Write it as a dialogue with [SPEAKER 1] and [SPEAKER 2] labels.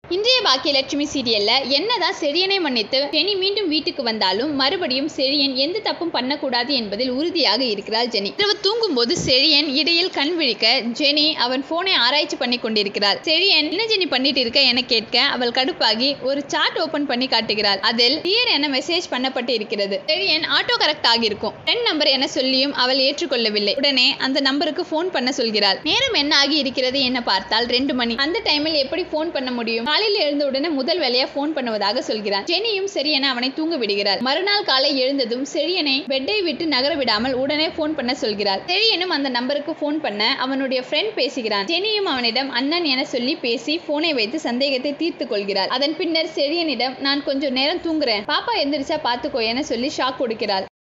[SPEAKER 1] இன்றைய பாக்கியலட்சுமி சீரியல்ல என்னதான் செழியனை மன்னித்து ஜெனி மீண்டும் வீட்டுக்கு வந்தாலும் மறுபடியும் செழியன் எந்த தப்பும் பண்ணக்கூடாது என்பதில் உறுதியாக இருக்கிறாள் ஜெனி இரவு தூங்கும்போது செழியன் இடையில் கண் விழிக்க ஜெனி அவன் போனை ஆராய்ச்சி பண்ணி கொண்டிருக்கிறாள் செழியன் என்ன ஜெனி பண்ணிட்டு இருக்க என கேட்க அவள் கடுப்பாகி ஒரு சாட் ஓபன் பண்ணி காட்டுகிறாள் அதில் டியர் என மெசேஜ் பண்ணப்பட்டு இருக்கிறது செழியன் ஆட்டோ கரெக்ட் ஆகியிருக்கும் டென் நம்பர் என சொல்லியும் அவள் ஏற்றுக்கொள்ளவில்லை உடனே அந்த நம்பருக்கு போன் பண்ண சொல்கிறாள் நேரம் என்ன ஆகி இருக்கிறது என பார்த்தால் ரெண்டு மணி அந்த டைமில் எப்படி போன் பண்ண முடியும் காலையில் எழுந்த உடனே முதல் வேலையா போன் பண்ணுவதாக சொல்கிறான் ஜெனியும் செரியன அவனை தூங்க விடுகிறார் மறுநாள் காலை எழுந்ததும் செழியனை பெட்டை விட்டு நகர விடாமல் உடனே போன் பண்ண சொல்கிறார் செழியனும் அந்த நம்பருக்கு போன் பண்ண அவனுடைய ஃப்ரெண்ட் பேசுகிறான் ஜெனியும் அவனிடம் அண்ணன் என சொல்லி பேசி போனை வைத்து சந்தேகத்தை தீர்த்து கொள்கிறார் அதன் பின்னர் செழியனிடம் நான் கொஞ்சம் நேரம் தூங்குறேன் பாப்பா எந்திரிச்சா பாத்துக்கோ என சொல்லி ஷாக் கொடுக்கிறாள்